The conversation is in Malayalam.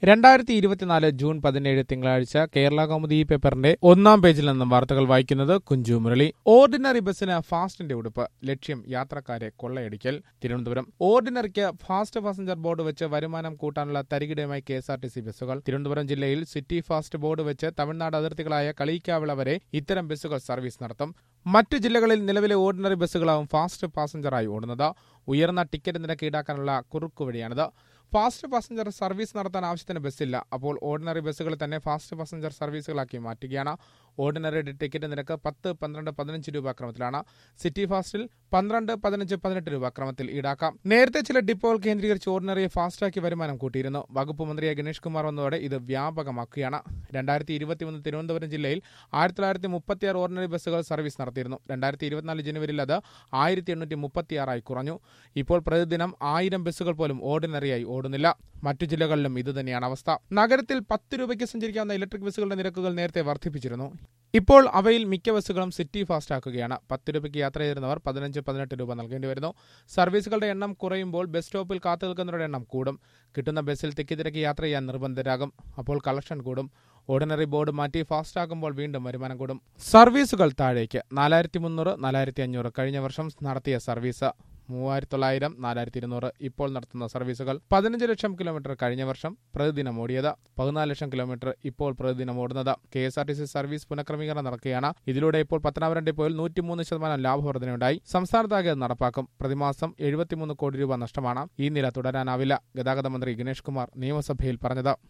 രണ്ടായിരത്തി ഇരുപത്തിനാല് ജൂൺ പതിനേഴ് തിങ്കളാഴ്ച കേരള കൗമുദി ഈ പേപ്പറിന്റെ ഒന്നാം പേജിൽ നിന്നും വാർത്തകൾ വായിക്കുന്നത് കുഞ്ചു മുരളി ഓർഡിനറി ബസ്സിന് ഫാസ്റ്റിന്റെ ഉടുപ്പ് ലക്ഷ്യം യാത്രക്കാരെ കൊള്ളയടിക്കൽ തിരുവനന്തപുരം ഓർഡിനറിക്ക് ഫാസ്റ്റ് പാസഞ്ചർ ബോർഡ് വെച്ച് വരുമാനം കൂട്ടാനുള്ള തരികിടയുമായി K S R T C ബസ്സുകൾ തിരുവനന്തപുരം ജില്ലയിൽ സിറ്റി ഫാസ്റ്റ് ബോർഡ് വെച്ച് തമിഴ്നാട് അതിർത്തികളായ കളിയിക്കാവിള വരെ ഇത്തരം ബസ്സുകൾ സർവീസ് നടത്തും മറ്റു ജില്ലകളിൽ നിലവിലെ ഓർഡിനറി ബസ്സുകളാവും ഫാസ്റ്റ് പാസഞ്ചറായി ഓടുന്നത് ഉയർന്ന ടിക്കറ്റ് നിരക്ക് ഈടാക്കാനുള്ള കുറുക്കുവഴിയാണിത് ഫാസ്റ്റ് പാസഞ്ചർ സർവീസ് നടത്താൻ ആവശ്യത്തിന് ബസ്സില്ല അപ്പോൾ ഓർഡിനറി ബസ്സുകൾ തന്നെ ഫാസ്റ്റ് പാസഞ്ചർ സർവീസുകളാക്കി മാറ്റുകയാണ് ഓർഡിനറി ടിക്കറ്റ് നിരക്ക് പത്ത് പന്ത്രണ്ട് പതിനഞ്ച് രൂപ ക്രമത്തിലാണ് സിറ്റി ഫാസ്റ്റിൽ പന്ത്രണ്ട് പതിനഞ്ച് പതിനെട്ട് രൂപ ക്രമത്തിൽ ഈടാക്കാം നേരത്തെ ചില ഡിപ്പോകൾ കേന്ദ്രീകരിച്ച് ഓർഡിനറിയെ ഫാസ്റ്റാക്കി വരുമാനം കൂട്ടിയിരുന്നു വകുപ്പ് മന്ത്രിയായ ഗണേഷ് കുമാർ വന്നതോടെ ഇത് വ്യാപകമാക്കുകയാണ് രണ്ടായിരത്തി ഇരുപത്തിമൂന്ന് തിരുവനന്തപുരം ജില്ലയിൽ ആയിരത്തി തൊള്ളായിരത്തി മുപ്പത്തിയാറ് ഓർഡിനറി ബസ്സുകൾ സർവീസ് നടത്തിയിരുന്നു രണ്ടായിരത്തി ഇരുപത്തിനാല് ജനുവരിയിൽ അത് ആയിരത്തി എണ്ണൂറ്റി മുപ്പത്തിയാറായി കുറഞ്ഞു ഇപ്പോൾ പ്രതിദിനം ആയിരം ബസ്സുകൾ പോലും ഓർഡിനറിയായി ഓടുന്നില്ല മറ്റു ജില്ലകളിലും ഇതുതന്നെയാണ് അവസ്ഥ നഗരത്തിൽ പത്ത് രൂപയ്ക്ക് സഞ്ചരിക്കാവുന്ന ഇലക്ട്രിക് ബസ്സുകളുടെ നിരക്കുകൾ നേരത്തെ വർദ്ധിപ്പിച്ചിരുന്നു ഇപ്പോൾ അവയിൽ മിക്ക ബസ്സുകളും സിറ്റി ഫാസ്റ്റ് ആക്കുകയാണ് പത്ത് രൂപയ്ക്ക് യാത്ര ചെയ്യുന്നവർ പതിനഞ്ച് പതിനെട്ട് രൂപ നൽകേണ്ടി വരുന്നു സർവീസുകളുടെ എണ്ണം കുറയുമ്പോൾ ബസ് സ്റ്റോപ്പിൽ കാത്തു നിൽക്കുന്നവരുടെ എണ്ണം കൂടും കിട്ടുന്ന ബസ്സിൽ തിക്കി തിരക്കി യാത്ര ചെയ്യാൻ നിർബന്ധരാകും അപ്പോൾ കളക്ഷൻ കൂടും ഓർഡിനറി ബോർഡ് മാറ്റി ഫാസ്റ്റ് ആക്കുമ്പോൾ വീണ്ടും വരുമാനം കൂടും സർവീസുകൾ താഴേക്ക് നാലായിരത്തി മുന്നൂറ് നാലായിരത്തി അഞ്ഞൂറ് കഴിഞ്ഞ വർഷം നടത്തിയ സർവീസ് മൂവായിരത്തി തൊള്ളായിരം നാലായിരത്തി ഇരുന്നൂറ് ഇപ്പോൾ നടത്തുന്ന സർവീസുകൾ പതിനഞ്ച് ലക്ഷം കിലോമീറ്റർ കഴിഞ്ഞ വർഷം പ്രതിദിനം ഓടിയത് പതിനാല് ലക്ഷം കിലോമീറ്റർ ഇപ്പോൾ പ്രതിദിനം ഓടുന്നത് K S R T C service പുനഃക്രമീകരണം നടക്കുകയാണ് ഇതിലൂടെ ഇപ്പോൾ പത്തനാപുരം ഡിപ്പോയിൽ നൂറ്റിമൂന്ന് ശതമാനം ലാഭവർധനയുണ്ടായി സംസ്ഥാനത്താകെ അത് നടപ്പാക്കും പ്രതിമാസം എഴുപത്തിമൂന്ന് കോടി രൂപ നഷ്ടമാണ് ഈ നില തുടരാനാവില്ല ഗതാഗത മന്ത്രി ഗണേഷ് കുമാർ നിയമസഭയിൽ പറഞ്ഞത്